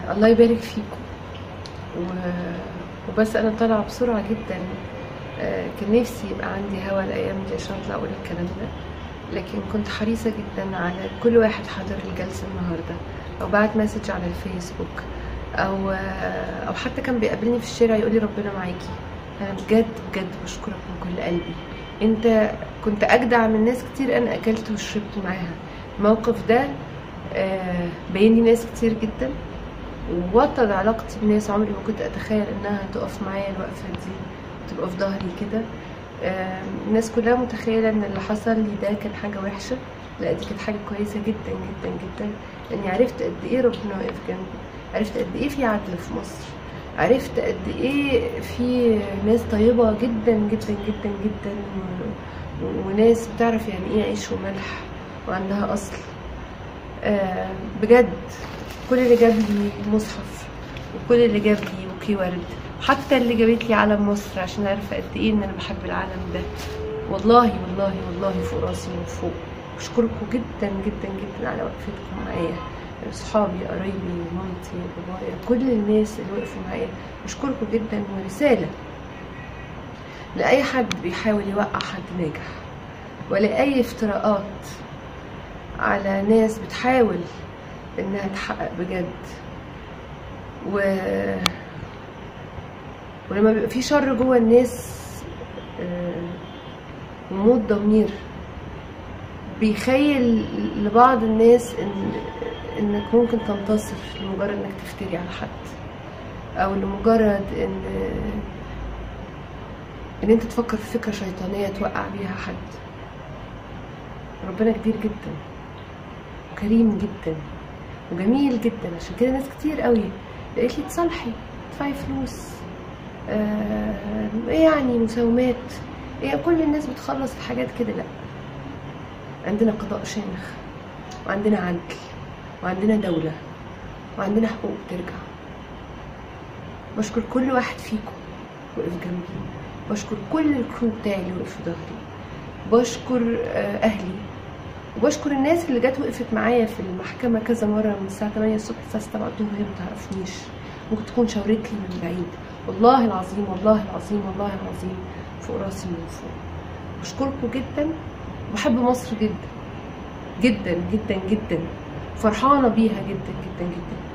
الله يبارك فيكم و... وبس انا طالعه بسرعه جدا آه، كان نفسي يبقى عندي هوا الايام دي عشان اطلع اقول الكلام ده لكن كنت حريصه جدا على كل واحد حاضر الجلسه النهارده او بعت مسج على الفيسبوك او آه، او حتى كان بيقابلني في الشارع يقول لي ربنا معاكي انا بجد بجد بشكرك من كل قلبي انت كنت اجدع من ناس كتير انا اكلت وشربت معاها الموقف ده آه، بين لي ناس كتير جدا ووطد علاقتي بناس عمري ما كنت اتخيل انها تقف معايا الوقفه دي تبقى في ظهري كده آم، الناس كلها متخيله ان اللي حصل لي ده كان حاجه وحشه لا دي كانت حاجه كويسه جدا جدا جدا لاني عرفت قد ايه ربنا واقف جنبي عرفت قد ايه في عدل في مصر عرفت قد ايه في ناس طيبه جدا جدا جدا جدا و... وناس بتعرف يعني ايه عيش وملح وعندها اصل آه، بجد كل اللي جاب لي مصحف وكل اللي جاب لي بوكيه ورد حتى اللي جابت لي علم مصر عشان عارفه قد ايه ان انا بحب العالم ده والله والله والله فوق راسي من فوق بشكركم جدا جدا جدا على وقفتكم معايا اصحابي قرايبي مامتي بابايا كل الناس اللي وقفوا معايا بشكركم جدا ورساله لاي حد بيحاول يوقع حد ناجح ولاي افتراءات على ناس بتحاول انها تحقق بجد و ولما بيبقى في شر جوه الناس آه، وموت ضمير بيخيل لبعض الناس ان انك ممكن تنتصر لمجرد انك تفتري على حد او لمجرد ان ان انت تفكر في فكره شيطانيه توقع بيها حد ربنا كبير جدا وكريم جدا وجميل جدا عشان كده ناس كتير قوي قالت لي تصالحي تدفعي فلوس آه إيه يعني مساومات إيه كل الناس بتخلص الحاجات كده لا عندنا قضاء شامخ وعندنا عدل وعندنا دولة وعندنا حقوق ترجع بشكر كل واحد فيكم وقف جنبي بشكر كل الكرو بتاعي اللي وقف في ظهري بشكر آه، اهلي وبشكر الناس اللي جت وقفت معايا في المحكمة كذا مرة من الساعة 8 الصبح للساعة 7 الظهر وهي متعرفنيش ممكن تكون شاورت لي من بعيد والله العظيم والله العظيم والله العظيم فوق راسي من فوق بشكركم جدا وبحب مصر جدا جدا جدا جدا فرحانة بيها جدا جدا جدا